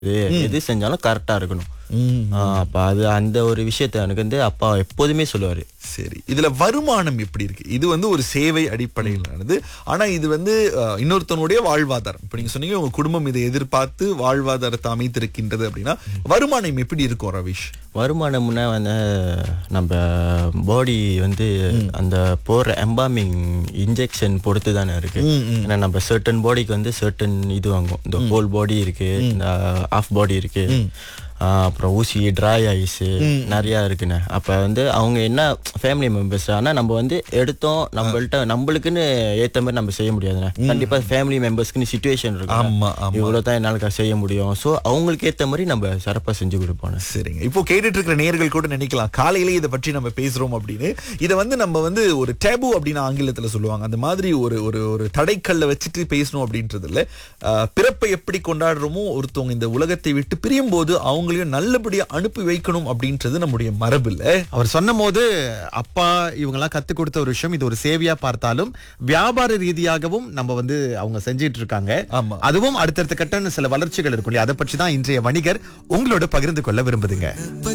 எது செஞ்சாலும் கரெக்டா இருக்கணும் ம். ஆ, அப்ப அது அந்த ஒரு விஷயத்த எனக்கு வந்து அப்பா எப்போதுமே சொல்லுவாரு சரி இதுல வருமானம் எப்படி இருக்கு இது வந்து ஒரு சேவை அடிப்படையிலானது ஆனா இது வந்து அஹ், இன்னொருத்தனுடைய வாழ்வாதாரம் இப்ப நீங்க சொன்னீங்க உங்க குடும்பம் இதை எதிர்பார்த்து வாழ்வாதாரத்தை அமைத்திருக்கின்றது அப்படின்னா வருமானம் எப்படி இருக்கும் ரவிஷ் வருமானம்னா வந்து நம்ம பாடி வந்து அந்த போடுற எம்பாமிங் இன்ஜெக்ஷன் பொறுத்து தானே இருக்கு ஏன்னா நம்ம சர்டன் பாடிக்கு வந்து சர்டன் இது வாங்குவோம் இந்த ஹோல் பாடி இருக்கு இந்த ஆஃப் பாடி இருக்கு ஆ, அப்புறம் ஊசி ட்ரை ஐஸ் நிறைய இருக்குண்ணே அப்ப வந்து அவங்க என்ன ஃபேமிலி மெம்பர்ஸ் ஆனா நம்ம வந்து எடுத்தோம் நம்மள்ட்ட நம்மளுக்குன்னு ஏத்த மாதிரி நம்ம செய்ய முடியாதுண்ணே கண்டிப்பா ஃபேமிலி மெம்பர்ஸ்க்குன்னு சுச்சுவேஷன் இருக்கும் ஆமா ஆமா இவ்வளவு தான் என்னால செய்ய முடியும் சோ அவங்களுக்கு ஏத்த மாதிரி நம்ம சிறப்பா செஞ்சு கொடுப்போம் சரிங்க இப்போ கேட்டுட்டு இருக்கிற நேர்கள் கூட நினைக்கலாம் காலையிலே இதை பற்றி நம்ம பேசுறோம் அப்படின்னு இதை வந்து நம்ம வந்து ஒரு டேபு அப்படின்னு ஆங்கிலத்துல சொல்லுவாங்க அந்த மாதிரி ஒரு ஒரு ஒரு தடைக்கல்ல வச்சுட்டு பேசணும் அப்படின்றது இல்ல ஆஹ், பிறப்பை எப்படி கொண்டாடுறோமோ ஒருத்தவங்க இந்த உலகத்தை விட்டு பிரியும் போது அவங்களையும் நல்லபடியா அனுப்பி வைக்கணும் அப்படின்றது நம்முடைய மரபு இல்ல அவர் சொன்ன போது அப்பா இவங்கெல்லாம் கத்து கொடுத்த ஒரு விஷயம் இது ஒரு சேவையா பார்த்தாலும் வியாபார ரீதியாகவும் நம்ம வந்து அவங்க செஞ்சிட்டு இருக்காங்க ஆமா. அதுவும் அடுத்தடுத்த கட்ட சில வளர்ச்சிகள் இருக்கும் இல்லையா அதை பற்றி தான் இன்றைய வணிகர் உங்களோட பகிர்ந்து கொள்ள விரும்புதுங்க